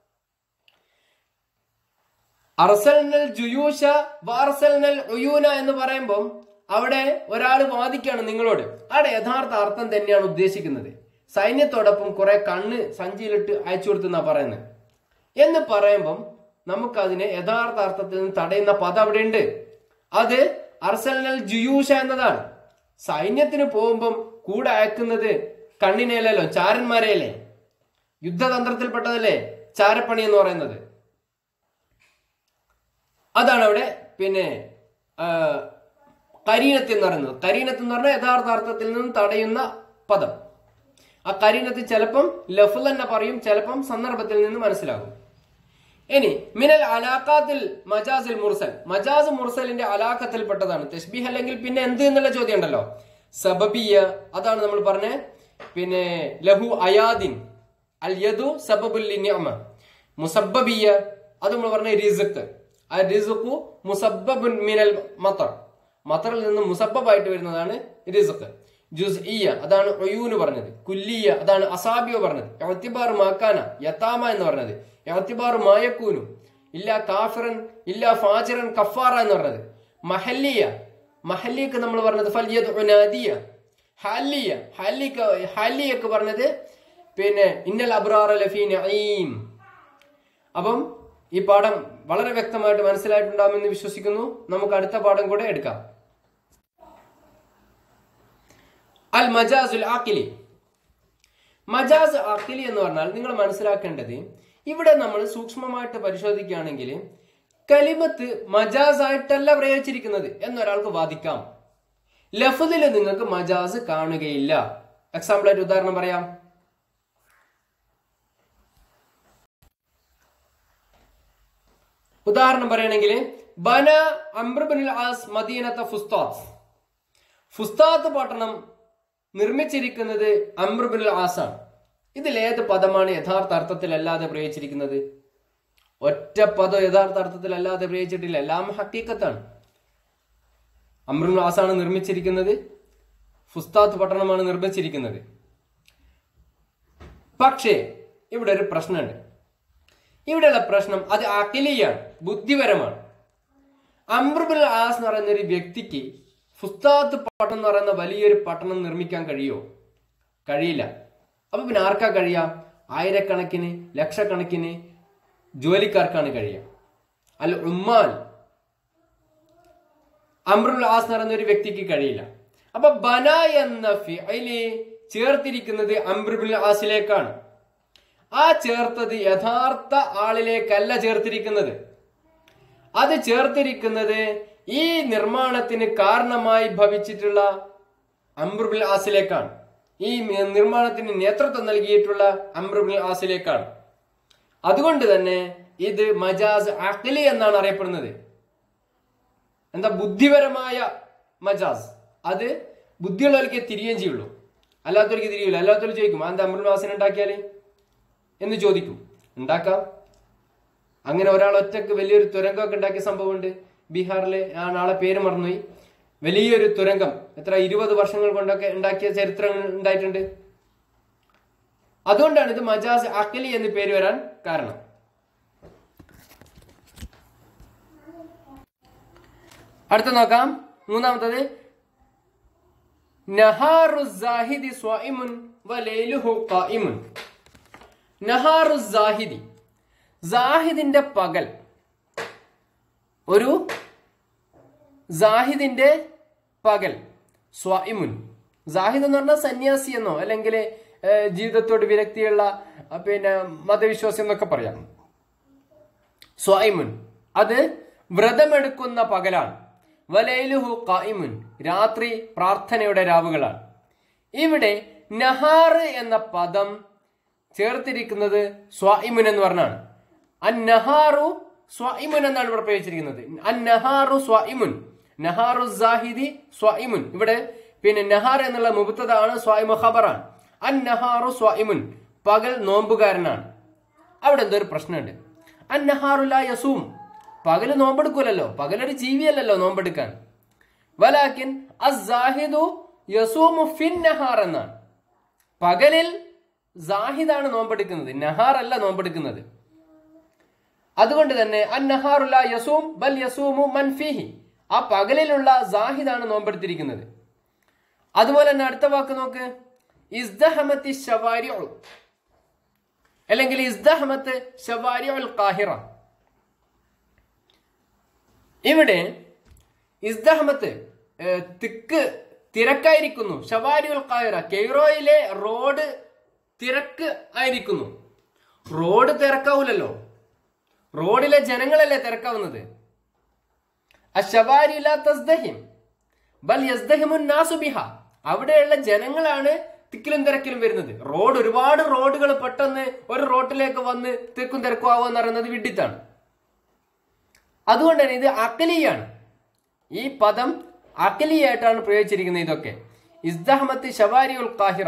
അർസൽനൽ ജുയൂഷ വാർസൽനൽ ഉയൂന എന്ന് പറയുമ്പം അവിടെ ഒരാൾ വാദിക്കാണ് നിങ്ങളോട് അവിടെ യഥാർത്ഥ അർത്ഥം തന്നെയാണ് ഉദ്ദേശിക്കുന്നത് സൈന്യത്തോടൊപ്പം കുറെ കണ്ണ് സഞ്ചിയിലിട്ട് അയച്ചു കൊടുത്തെന്നാ പറയുന്നത് എന്ന് പറയുമ്പം നമുക്കതിനെ യഥാർത്ഥ അർത്ഥത്തിൽ നിന്ന് തടയുന്ന പദം അവിടെ ഉണ്ട് അത് അർസൽനൽ ജുയൂഷ എന്നതാണ് സൈന്യത്തിന് പോകുമ്പം കൂടെ അയക്കുന്നത് കണ്ണിനെയല്ലല്ലോ ചാരന്മാരെയല്ലേ യുദ്ധതന്ത്രത്തിൽപ്പെട്ടതല്ലേ ചാരപ്പണി എന്ന് പറയുന്നത് അതാണ് അവിടെ പിന്നെ ആ, കരീനത്ത് എന്ന് പറയുന്നത് കരീനത്ത് എന്ന് പറഞ്ഞാൽ യഥാർത്ഥ അർത്ഥത്തിൽ നിന്നും തടയുന്ന പദം ആ കരീനത്ത് ചിലപ്പം ലഫുൽ തന്നെ പറയും ചിലപ്പം സന്ദർഭത്തിൽ നിന്ന് മനസ്സിലാകും ഇനി മിനൽ അലാഖാത്തിൽ മജാസിൽ മുർസൽ മജാസ് മുർസലിന്റെ അലാഖത്തിൽപ്പെട്ടതാണ് തസ്ബീഹ് അല്ലെങ്കിൽ പിന്നെ എന്ത് എന്നുള്ള ചോദ്യം ഉണ്ടല്ലോ സബബിയ അതാണ് നമ്മൾ പറഞ്ഞ പിന്നെ ലഹു അയാദിൻ അൽ യദു സബബുൽ നിഅമ മുസബ്ബബിയ അത് നമ്മൾ പറഞ്ഞ റിസ്ക് ആ റിസ്ഖു മുസബ്ബബുൻ മിനൽ മത്തർ മത്തറിൽ നിന്ന് മുസബ്ബബായിട്ട് വരുന്നതാണ് റിസ്ഖ് ജുസ്ഇയ അതാണ് ഒയൂന് പറഞ്ഞത് കുല്ലിയ അതാണ് അസാബിയോ പറഞ്ഞത് എത്തിബാർ മാക്കാന യത്താമ എന്ന് പറഞ്ഞത് എത്തിബാർ മായക്കൂനു ഇല്ല കാഫിറൻ ഇല്ല ഫാജിറൻ കഫാറ എന്ന് പറഞ്ഞത് മഹല്ലിയ മഹല്ലിക്ക് നമ്മൾ പറഞ്ഞത് ഫലിയത് ഉനാദിയ ഹാലിയ ഹാലിക്ക് ഹാലിയൊക്കെ പറഞ്ഞത് പിന്നെ ഇന്നൽ അബ്രാർ ലഫീ നഈം അപ്പം ഈ പാഠം വളരെ വ്യക്തമായിട്ട് മനസ്സിലായിട്ടുണ്ടാകുമെന്ന് വിശ്വസിക്കുന്നു നമുക്ക് അടുത്ത പാഠം കൂടെ എടുക്കാം അൽ മജാസുൽ ആക്കിലി മജാസ് ആക്കിലി എന്ന് പറഞ്ഞാൽ നിങ്ങൾ മനസ്സിലാക്കേണ്ടത് ഇവിടെ നമ്മൾ സൂക്ഷ്മമായിട്ട് പരിശോധിക്കുകയാണെങ്കിൽ കലിമത്ത് മജാസ് ആയിട്ടല്ല പ്രയോഗിച്ചിരിക്കുന്നത് എന്നൊരാൾക്ക് വാദിക്കാം ലഫുദിൽ നിങ്ങൾക്ക് മജാസ് കാണുകയില്ല എക്സാമ്പിൾ ആയിട്ട് ഉദാഹരണം പറയാം ഉദാഹരണം പറയുകയാണെങ്കിൽ ബന അംബ്രബിനുൽ ആസ് മദീനത്തെ ഫുസ്താത്ത് ഫുസ്താത്ത് പട്ടണം നിർമ്മിച്ചിരിക്കുന്നത് അംബ്രബിനുൽ ആസാണ് ഇതിൽ ഏത് പദമാണ് യഥാർത്ഥ അർത്ഥത്തിൽ അല്ലാതെ പ്രയോഗിച്ചിരിക്കുന്നത് ഒറ്റ പദം യഥാർത്ഥ അർത്ഥത്തിൽ അല്ലാതെ പ്രയോഗിച്ചിട്ടില്ല എല്ലാം ഹക്കീക്കത്താണ് അമ്രുൽ ആസാണ് നിർമ്മിച്ചിരിക്കുന്നത് ഫുസ്താത്ത് പട്ടണമാണ് നിർമ്മിച്ചിരിക്കുന്നത് പക്ഷേ ഇവിടെ ഒരു പ്രശ്നമുണ്ട് ഇവിടെയുള്ള പ്രശ്നം അത് അഖിലിയാണ് ബുദ്ധിപരമാണ് അമ്രുബുൽ ആസ് എന്ന് പറയുന്ന ഒരു വ്യക്തിക്ക് ഫുസ്താത്ത് പട്ടണം എന്ന് പറയുന്ന വലിയൊരു പട്ടണം നിർമ്മിക്കാൻ കഴിയുമോ കഴിയില്ല അപ്പൊ പിന്നെ ആർക്കാ കഴിയാം ആയിരക്കണക്കിന് ലക്ഷക്കണക്കിന് ജോലിക്കാർക്കാണ് കഴിയുക അൽ ഉമ്മാൻ അമ്രുൽ ആസ് എന്ന് പറയുന്ന ഒരു വ്യക്തിക്ക് കഴിയില്ല അപ്പൊ ബന എന്ന ഫിഅലി ചേർത്തിരിക്കുന്നത് അമ്രുബുൽ ആസിലേക്കാണ് ആ ചേർത്തത് യഥാർത്ഥ ആളിലേക്കല്ല ചേർത്തിരിക്കുന്നത് അത് ചേർത്തിരിക്കുന്നത് ഈ നിർമ്മാണത്തിന് കാരണമായി ഭവിച്ചിട്ടുള്ള അമ്രുബുൽ ആസിലേക്കാണ് ഈ നിർമ്മാണത്തിന് നേതൃത്വം നൽകിയിട്ടുള്ള അമ്രുബുൽ ആസിലേക്കാണ് അതുകൊണ്ട് തന്നെ ഇത് മജാസ് അഖലി എന്നാണ് അറിയപ്പെടുന്നത് എന്താ ബുദ്ധിപരമായ മജാസ് അത് ബുദ്ധിയുള്ളവർക്ക് തിരിയുകയും ചെയ്യുള്ളൂ അല്ലാത്തവർക്ക് തിരിയില്ല അല്ലാത്തവർ ചോദിക്കും എന്താ അമ്രുൽ ആസിനെ ഉണ്ടാക്കിയാല് എന്ന് ചോദിക്കും ഉണ്ടാക്കാം അങ്ങനെ ഒരാൾ ഒറ്റക്ക് വലിയൊരു തുരങ്കമൊക്കെ ഉണ്ടാക്കിയ സംഭവമുണ്ട് ബീഹാറിലെ ആ നാളെ പേര് മറന്നുപോയി വലിയൊരു തുരങ്കം എത്ര ഇരുപത് വർഷങ്ങൾ കൊണ്ടൊക്കെ ഉണ്ടാക്കിയ ചരിത്രം ഉണ്ടായിട്ടുണ്ട് അതുകൊണ്ടാണ് ഇത് മജാസ് അക്കലി എന്ന് പേര് വരാൻ കാരണം അടുത്ത നോക്കാം മൂന്നാമത്തത് നഹാറു സാഹിദി സ്വായിമുൻ വലൈലുഹു ഖായിമുൻ നഹാറു സാഹിദി സാഹിദിന്റെ പകൽ ഒരു സാഹിദിന്റെ പകൽ സ്വായിമുൻ സാഹിദ് എന്ന് പറഞ്ഞാൽ സന്യാസി എന്നോ അല്ലെങ്കിൽ ഏഹ്, ജീവിതത്തോട് വിരക്തിയുള്ള അഹ് പിന്നെ മതവിശ്വാസം എന്നൊക്കെ പറയാം സ്വായിമുൻ അത് വ്രതമെടുക്കുന്ന പകലാണ് വലൈലുഹു ഖായിമുൻ രാത്രി പ്രാർത്ഥനയുടെ രാവുകളാണ് ഇവിടെ നഹാർ എന്ന പദം ചേർത്തിരിക്കുന്നത് സ്വായിമുൻ എന്ന് പറഞ്ഞാണ് അൻ നഹാറു സ്വായിമുൻ എന്നാണ് ഇവിടെ പ്രയോഗിച്ചിരിക്കുന്നത് അൻ നഹാറു സ്വായിമുൻ നഹാറു സാഹിദി സ്വായിമുൻ ഇവിടെ പിന്നെ നഹാർ എന്നുള്ള മുബത്തതാണ് സ്വായിമു ഖബറാണ് അന്നഹാറു സ്വായിമുൻ പകൽ നോമ്പുകാരനാണ് അവിടെ എന്തോ ഒരു പ്രശ്നമുണ്ട് അന്നഹാറുല യസൂം പകല് നോമ്പെടുക്കൂലല്ലോ പകലൊരു ജീവിയല്ലല്ലോ നോമ്പെടുക്കാൻ വലാക്കിൻ അസാഹിദു യസൂമു ഫിൻ നഹാർ എന്നാണ് പകലിൽ സാഹിദാണ് നോമ്പെടുക്കുന്നത് നഹാർ അല്ല നോമ്പെടുക്കുന്നത് അതുകൊണ്ട് തന്നെ അന്നഹാറുല യസൂം ബൽ യസൂമു മൻഫിഹി ആ പകലിലുള്ള സാഹിദാണ് നോമ്പെടുത്തിരിക്കുന്നത് അതുപോലെ തന്നെ അടുത്ത വാക്ക് നോക്ക് ഇസ്ദഹമത്തി ഷവാരിഉ അല്ലെങ്കിൽ ഇസ്ദഹമത്ത് ഷവാരിഉൽ ഖാഹിറ ഇവിടെ ഇസ്ദഹമത്ത് ഏഹ്, തിക്ക് തിരക്കായിരിക്കുന്നു ഷവാരിഉൽ ഖാഹിറ കെയ്റോയിലെ റോഡ് തിരക്ക് ആയിരിക്കുന്നു റോഡ് തിരക്കാവൂലല്ലോ റോഡിലെ ജനങ്ങളല്ലേ തിരക്കാവുന്നത് അഷവാരി ലാ തസ്ദഹിം ബൽ യസ്ദഹിമുൻ നാസു ബിഹ അവിടെയുള്ള ജനങ്ങളാണ് തിക്കിലും തിരക്കിലും വരുന്നത് റോഡ് ഒരുപാട് റോഡുകൾ പെട്ടെന്ന് ഒരു റോട്ടിലേക്ക് വന്ന് തിക്കും തിരക്കും ആവുക എന്ന് പറയുന്നത് വിഡിത്താണ് അതുകൊണ്ട് തന്നെ ഇത് അക്കലിയാണ് ഈ പദം അക്കലിയായിട്ടാണ് പ്രയോഗിച്ചിരിക്കുന്നത് ഇതൊക്കെ ഇസ്ദഹമത്ത് ഷവാരി ഉൽ കാഹിറ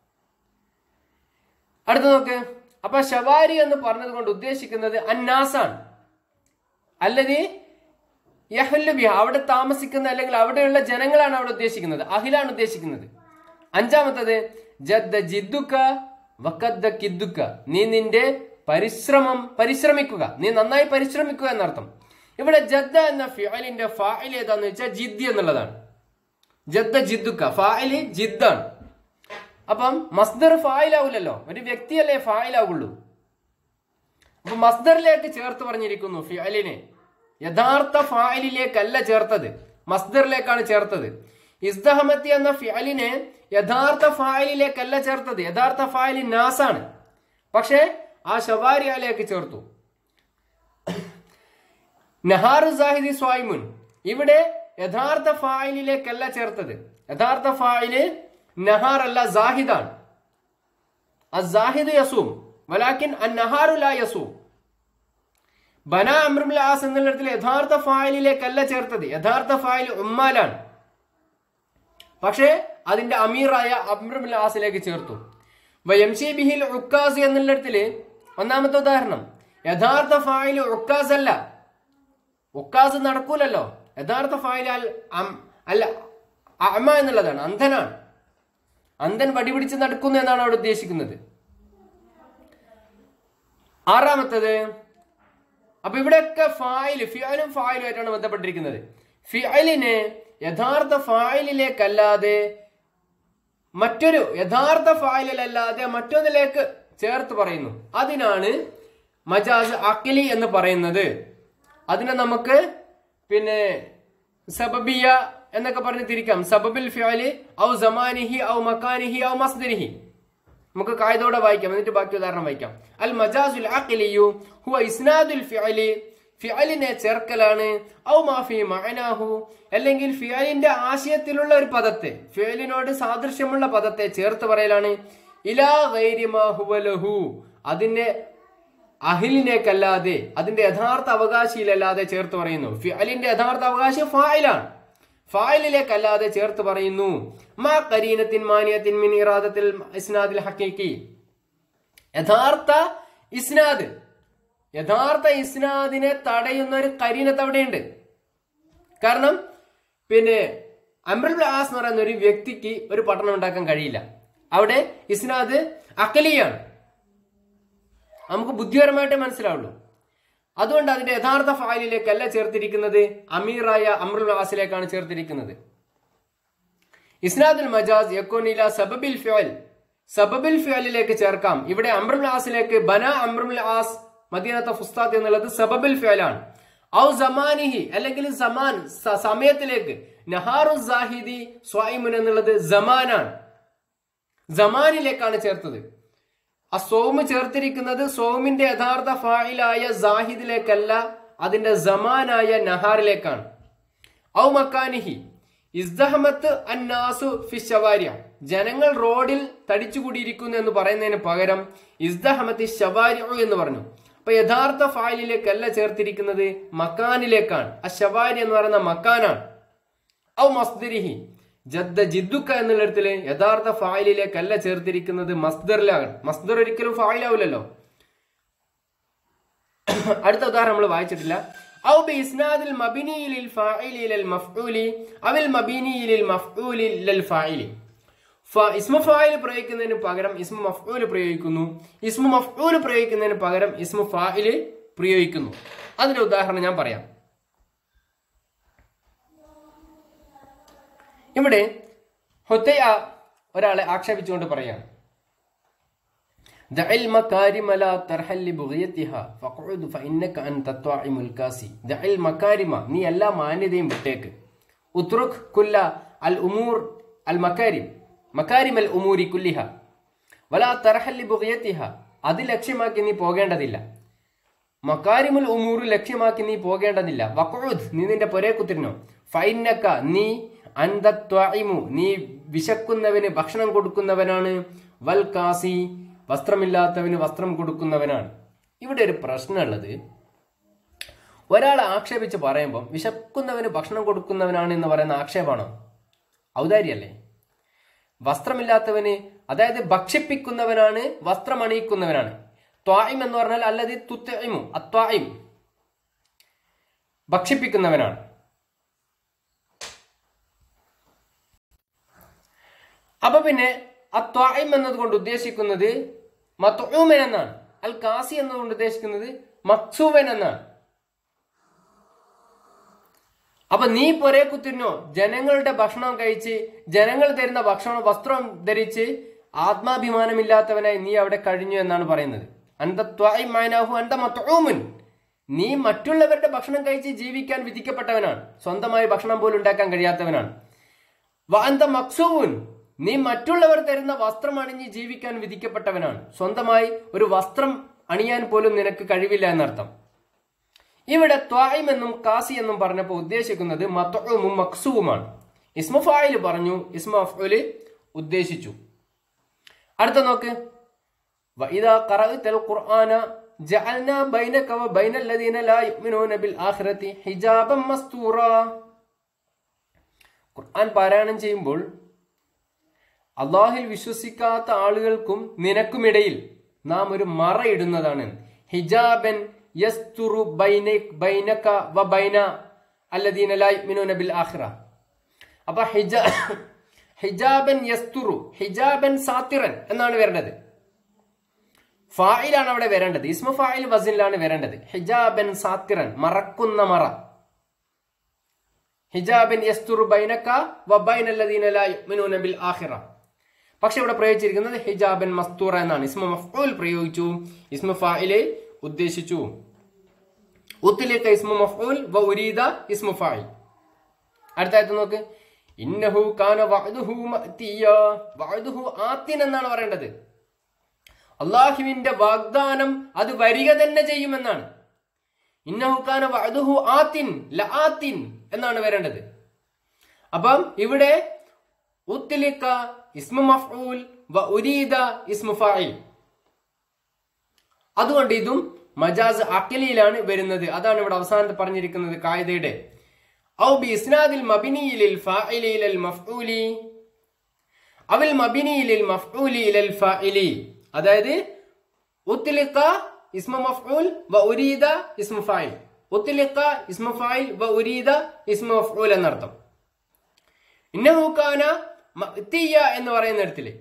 അടുത്ത നോക്ക് അപ്പൊ ഷവാരി എന്ന് പറഞ്ഞത് കൊണ്ട് ഉദ്ദേശിക്കുന്നത് അന്നാസാണ് അല്ലത് യഹല്ലു ബിഹ അവിടെ താമസിക്കുന്ന അല്ലെങ്കിൽ അവിടെയുള്ള ജനങ്ങളാണ് അവിടെ ഉദ്ദേശിക്കുന്നത് അഹിലാണ് ഉദ്ദേശിക്കുന്നത് അഞ്ചാമത്തത് ജദ്ദ ജിദ്ദുക്ക വക്കദ്ദ കിദ്ദുക്ക നീ നിന്റെ പരിശ്രമം പരിശ്രമിക്കുക നീ നന്നായി പരിശ്രമിക്കുക എന്നർത്ഥം ഇവിടെ ജദ്ദ എന്ന ഫിഅലിന്റെ ഫാഇൽ ഏതാന്ന് വെച്ചാൽ ജിദ്ദി എന്നുള്ളതാണ് ജദ്ദ ജിദ്ദുക്ക ഫാഇല് ജിദ്ദാണ് അപ്പം മസ്ദർ ഫായിലാവില്ലല്ലോ ഒരു വ്യക്തിയല്ലേ ഫായിലാവുള്ളൂ അപ്പൊ മസ്ദറിലേക്ക് ചേർത്ത് പറഞ്ഞിരിക്കുന്നു ഫിഅലിനെ യഥാർത്ഥ ഫായിലിലേക്കല്ല ചേർത്തത് മസ്ദറിലേക്കാണ് ചേർത്തത് ഇസ്ദഹമത്തി എന്ന ഫിഅലിനെ യഥാർത്ഥ ഫായിലിലേക്കല്ല ചേർത്തത് യഥാർത്ഥ ഫായിലി നാസാണ് പക്ഷേ ആ ഷവാരിയാലേക്ക് ചേർത്തു നഹാറു സാഹിദി സ്വായിമുൻ ഇവിടെ യഥാർത്ഥ ഫായിലിലേക്കല്ല ചേർത്തത് യഥാർത്ഥ ഫായില് നഹാർ അല്ല സാഹിദാണ് അസാഹിദ് യസൂം വലാക്കിൻ അൻ നഹാറു ലാ യസൂം ബന അമ്രുൽ ആസ് എന്നുള്ളിടത്തിൽ യഥാർത്ഥ ഫായിലിലേക്കല്ല ചേർത്തത് യഥാർത്ഥ ഫായിൽ ഉമ്മാലാണ് പക്ഷേ അതിന്റെ അമീറായ അമ്രുൽ ആസിലേക്ക് ചേർത്തു വയംഷി ബിഹിൽ ഉക്കാസ് എന്നുള്ളിടത്തില് ഒന്നാമത്തെ ഉദാഹരണം യഥാർത്ഥ ഫായിൽ ഉക്കാസ് അല്ല ഉക്കാസ് നടക്കൂലല്ലോ യഥാർത്ഥ ഫായിൽ അൽ അം- അല്ല അമ എന്നുള്ളതാണ് അന്ധനാണ് അന്ധൻ വടിപിടിച്ച് നടക്കുന്നു എന്നാണ് അവിടെ ഉദ്ദേശിക്കുന്നത് ആറാമത്തത് അപ്പൊ ഇവിടെയൊക്കെ ഫായില് ഫിയലും ഫായിലുമായിട്ടാണ് ബന്ധപ്പെട്ടിരിക്കുന്നത് ഫിയലിനെ യഥാർത്ഥ ഫായിലിലേക്കല്ലാതെ മറ്റൊരു യഥാർത്ഥ ഫായിലല്ലാതെ മറ്റൊന്നിലേക്ക് ചേർത്ത് പറയുന്നു അതിനാണ് മജാസ് അക്കിലി എന്ന് പറയുന്നത് അതിനെ നമുക്ക് പിന്നെ സബബിയ എന്നൊക്കെ പറഞ്ഞ് തിരിക്കാം സബബിൽ ഫിഅലി ഔ സമാനിഹി ഔ മക്കാനിഹി ഔ മസ്ദരിഹി നമുക്ക് കായതോടെ വായിക്കാം എന്നിട്ട് ബാക്കി ഉദാഹരണം വായിക്കാം അൽ മജാസുൽ അഖിലിയു ഹുവ ഇസ്നാദുൽ ഫിഅലി ഫിഅലിനെ ചേർക്കലാണ് ഔ മാഫി മഅനാഹു അല്ലെങ്കിൽ ഫിഅലിന്റെ ആശയത്തിലുള്ള ഒരു പദത്തെ ഫിഅലിനോട് സാദൃശ്യമുള്ള പദത്തെ ചേർത്ത് പറയലാണ് ഇലാ ഗൈരി മാ ഹുവ ലഹു അതിന്റെ അഹിലിനേക്കല്ലാതെ അതിന്റെ യഥാർത്ഥ അവകാശിയിലല്ലാതെ ചേർത്ത് പറയുന്നു ഫിഅലിന്റെ യഥാർത്ഥ അവകാശി ഫായിലാണ് ഫായിലിലേക്കല്ലാതെ ചേർത്ത് പറയുന്നു മാ കരീനത്തിൻ മാനിയത്തിൻ മിൻ ഇറാദത്തിൽ ഇസ്നാദിൽ ഹക്കീക്കി യഥാർത്ഥ ഇസ്നാദ് യഥാർത്ഥ ഇസ്നാദിനെ തടയുന്ന ഒരു കരീനത്ത് അവിടെയുണ്ട് കാരണം പിന്നെ അമ്രുൽ ആസ് എന്ന് പറയുന്ന ഒരു വ്യക്തിക്ക് ഒരു പഠനം ഉണ്ടാക്കാൻ കഴിയില്ല അവിടെ ഇസ്നാദ് അക്കലിയാണ് നമുക്ക് ബുദ്ധിപരമായിട്ടേ മനസ്സിലാവുള്ളൂ അതുകൊണ്ട് അതിന്റെ യഥാർത്ഥ ഫയലിലേക്കല്ല ചേർത്തിരിക്കുന്നത് അമീറായ അമ്രുൽ ആസിലേക്കാണ് ചേർത്തിരിക്കുന്നത് ഇസ്നാദുൽ മജാസ് യക്കോനില സബബിൽ ഫിയൽ സബബിൽ ഫിയലിലേക്ക് ചേർക്കാം ഇവിടെ അമ്രുൽ ആസിലേക്ക് ബന അമ്രുൽ ആസ് മദീനത്തെ ഫുസ്താദ് എന്നുള്ളത് സബബിൽ ഫിയലാണ് ഔ സമാനിഹി അല്ലെങ്കിൽ സമാൻ സ- സമയത്തിലേക്ക് നഹാറു സാഹിദി സ്വായിമുൻ എന്നുള്ളത് സമാനാണ് സമാനിലേക്കാണ് ചേർത്തത് ആ സോമ് ചേർത്തിരിക്കുന്നത് സോമിന്റെ യഥാർത്ഥ ഫായിലായ സാഹിദിലേക്കല്ല അതിന്റെ സമാനായ നഹാറിലേക്കാണ് ഔ മക്കാനിഹി ഇസ്ദഹമത്ത് അന്നാസു ഫിഷവാര്യ ജനങ്ങൾ റോഡിൽ തടിച്ചുകൂടിയിരിക്കുന്നു എന്ന് പറയുന്നതിന് പകരം ഇസ്ദഹമത്ത് ഷവാര്യ എന്ന് പറഞ്ഞു അപ്പൊ യഥാർത്ഥ ഫായിലിലേക്കല്ല ചേർത്തിരിക്കുന്നത് മക്കാനിലേക്കാണ് ആ ഷവാരി എന്ന് പറയുന്ന മക്കാനാണ് ഔ മസ്ദരിഹി ജദ്ദ ജിദ്ദുക്ക എന്നുള്ളിടത്തില് യഥാർത്ഥ ഫായിലിലേക്കല്ല ചേർത്തിരിക്കുന്നത് മസ്ദറിലാണ് മസ്ദർ ഒരിക്കലും ഫായിലാവില്ലല്ലോ അടുത്ത ഉദാഹരണം നമ്മൾ വായിച്ചിട്ടില്ല ഔ ബി ഇസ്നാദിൽ മബിനി ലിൽ ഫാഇലി ലൽ മഫ്ഊലി അവിൽ മബിനി ലിൽ മഫ്ഊലി ലൽ ഫാഇലി ഫ- ഇസ്മു ഫായിൽ പ്രയോഗിക്കുന്നതിന് പകരം ഇസ്മു മഫ്ഊൽ പ്രയോഗിക്കുന്നു ഇസ്മു മഫ്ഊൽ പ്രയോഗിക്കുന്നതിന് പകരം ഇസ്മു ഫായില് പ്രയോഗിക്കുന്നു അതിന്റെ ഉദാഹരണം ഞാൻ പറയാം ഇവിടെ ഹൊത്തയ ഒരാളെ ആക്ഷേപിച്ചുകൊണ്ട് പറയാം دع المكارم لا ترحل لبغيتها فاقعد فإنك أنت الطاعم الكاسي دع المكارم നീ എല്ലാ മാന്യതയും വിട്ടേക്ക് ഉത്രുക് കുല്ല അൽ ഉമൂർ അൽ മക്കാരിം മക്കാരിം അൽ ഉമൂരി കുല്ലിഹ വലാ തർഹൽ ലിബുഗിയത്തിഹ അത് ലക്ഷ്യമാക്കി നീ പോകേണ്ടതില്ല മക്കാരിമുൽ ഉമൂർ ലക്ഷ്യമാക്കി നീ പോകേണ്ടതില്ല വഖുദ് നീ നിന്റെ പൊരേ കുത്തിരുന്നോ ഫൈനക്ക നീ അന്തത്വായിമു നീ വിശക്കുന്നവന് ഭക്ഷണം കൊടുക്കുന്നവനാണ് വൽ കാസി വസ്ത്രമില്ലാത്തവന് വസ്ത്രം കൊടുക്കുന്നവനാണ് ഇവിടെ ഒരു പ്രശ്നമുള്ളത് ഒരാളെ ആക്ഷേപിച്ച് പറയുമ്പോൾ വിശക്കുന്നവന് ഭക്ഷണം കൊടുക്കുന്നവനാണ് എന്ന് പറയുന്ന ആക്ഷേപമാണോ ഔദാര്യല്ലേ വസ്ത്രമില്ലാത്തവന് അതായത് ഭക്ഷിപ്പിക്കുന്നവനാണ് വസ്ത്രം അണിയിക്കുന്നവനാണ് ത്വായിം എന്ന് പറഞ്ഞാൽ അല്ലത് തുത്തയിമു അത്വായിം ഭക്ഷിപ്പിക്കുന്നവനാണ് അപ്പൊ പിന്നെ അത്വായിം എന്നതുകൊണ്ട് ഉദ്ദേശിക്കുന്നത് മത്ഊമൻ എന്നാണ് അൽ കാസി എന്നതുകൊണ്ട് ഉദ്ദേശിക്കുന്നത് മക്സൂവൻ എന്നാണ് അപ്പൊ നീ പൊരേ കുത്തിരിനോ ജനങ്ങളുടെ ഭക്ഷണം കഴിച്ച് ജനങ്ങൾ തരുന്ന ഭക്ഷണം വസ്ത്രം ധരിച്ച് ആത്മാഭിമാനമില്ലാത്തവനായി നീ അവിടെ കഴിഞ്ഞു എന്നാണ് പറയുന്നത് അന്തത്വായി മാനാഹു അന്ത മത്ഊമുൻ നീ മറ്റുള്ളവരുടെ ഭക്ഷണം കഴിച്ച് ജീവിക്കാൻ വിധിക്കപ്പെട്ടവനാണ് സ്വന്തമായി ഭക്ഷണം പോലും ഉണ്ടാക്കാൻ കഴിയാത്തവനാണ് വാന്ത മക്സൂൻ നീ മറ്റുള്ളവർ തരുന്ന വസ്ത്രം അണിഞ്ഞ് ജീവിക്കാൻ വിധിക്കപ്പെട്ടവനാണ് സ്വന്തമായി ഒരു വസ്ത്രം അണിയാൻ പോലും നിനക്ക് കഴിവില്ല എന്നർത്ഥം ഇവിടെ ത്വായിം എന്നും കാസി എന്നും പറഞ്ഞപ്പോൾ ഉദ്ദേശിക്കുന്നത് മത്ഉമും മക്സൂവുമാണ് ഇസ്മുഫായിൽ പറഞ്ഞു ഇസ്മുഫുല് ഉദ്ദേശിച്ചു അടുത്ത നോക്ക് وإذا قرأت القرآن جعلنا بينك وبين الذين لا يؤمنون بالآخرة حجابا مستورا ഖുർആൻ പാരായണം ചെയ്യുമ്പോൾ അള്ളാഹിൽ വിശ്വസിക്കാത്ത ആളുകൾക്കും നിനക്കുമിടയിൽ നാം ഒരു മറ ഇടുന്നതാണ് ഹിജാബൻ യസ്തുറു ബൈനക് ബൈനക വ ബൈന അല്ലദീന ലാ യുഅ്മിനൂന ബിൽ ആഖിറ അപ്പൊ ഹിജാ ഹിജാബൻ യസ്തുറു ഹിജാബൻ സാത്തിറൻ എന്നാണ് വരേണ്ടത് ഫായിലാണ് അവിടെ വരേണ്ടത് ഇസ്മ ഫായിൽ വസിനിലാണ് വരേണ്ടത് ഹിജാബൻ സാത്തിറൻ മറക്കുന്ന മറ ഹിജാബിൻ യസ്തുറു ബൈനക വ ബൈനല്ലദീന ലാ യുഅ്മിനൂന ബിൽ ആഖിറ പക്ഷെ ഇവിടെ പ്രയോഗിച്ചിരിക്കുന്നത് ഹിജാബൻ മസ്തൂറ എന്നാണ് ഇസ്മ മഫ്ഊൽ പ്രയോഗിച്ചു ഇസ്മ ഫായിലെ ഉദ്ദേശിച്ചു ഉത്തിലേക്ക ഇസ്മു മഫ്ഊൽ വ ഉരീദ ഇസ്മു ഫായിൽ അടുത്ത ആയത്ത് നോക്ക് ഇന്നഹു കാന വഅദുഹു മഅതിയ വഅദുഹു ആത്തിൻ എന്നാണ് പറയേണ്ടത് അള്ളാഹുവിന്റെ വാഗ്ദാനം അത് വരിക തന്നെ ചെയ്യുമെന്നാണ് ഇന്നഹു കാന വഅദുഹു ആത്തിൻ ലആത്തിൻ എന്നാണ് വരേണ്ടത് അപ്പം ഇവിടെ ഉത്തിലിക്ക ഇസ്മു മഫ്ഊൽ വ ഉരീദ ഇസ്മു ഫായിൽ അതുകൊണ്ട് ഇതും മജാസ് അക്കലിയിലാണ് വരുന്നത് അതാണ് ഇവിടെ അവസാനത്ത് പറഞ്ഞിരിക്കുന്നത് കായതയുടെ ഔ ബി ഇസ്നാദിൽ മബിനിയിലിൽ ഫായിലിൽ മഫ്ഊലി അവിൽ മബിനിയിലിൽ മഫ്ഊലിൽ ഫായിലി അതായത് ഉത്തിലിക്ക ഇസ്മ മഫ്ഊൽ വ ഉരീദ ഇസ്മു ഫായിൽ ഉത്തിലിക്ക ഇസ്മ ഫായിൽ വ ഉരീദ ഇസ്മ മഫ്ഊൽ എന്നർത്ഥം ഇന്നഹൂക്കാന മഅ്തിയ എന്ന് പറയുന്ന ഇടത്തില്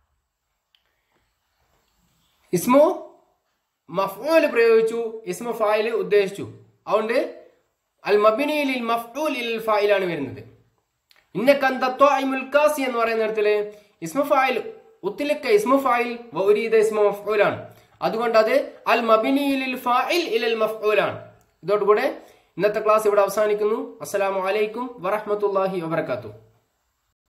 ഇസ്മു മഫ്ഊൽ പ്രയോഗിച്ചു ഇസ്മു ഫായിൽ ഉദ്ദേശിച്ചു അതുകൊണ്ട് അൽ മബിനിയിൽ മഫ്ഊൽ ഇൽ ഫായിലാണ് വരുന്നത് ഇന്നക്കന്തത്വായിമുൽ കാസി എന്ന് പറയുന്ന ഇടത്തില് ഇസ്മു ഫായിൽ ഉത്തിലക്ക ഇസ്മു ഫായിൽ വൗരീദ ഇസ്മു മഫ്ഊലാണ് അതുകൊണ്ട് അത് അൽ മബിനിയിൽ ഫായിൽ ഇലൽ മഫ്ഊലാണ് ഇതോടുകൂടെ ഇന്നത്തെ ക്ലാസ് ഇവിടെ അവസാനിക്കുന്നു അസ്സലാമു അലൈക്കും വറഹ്മത്തുള്ളാഹി വബർക്കാത്തു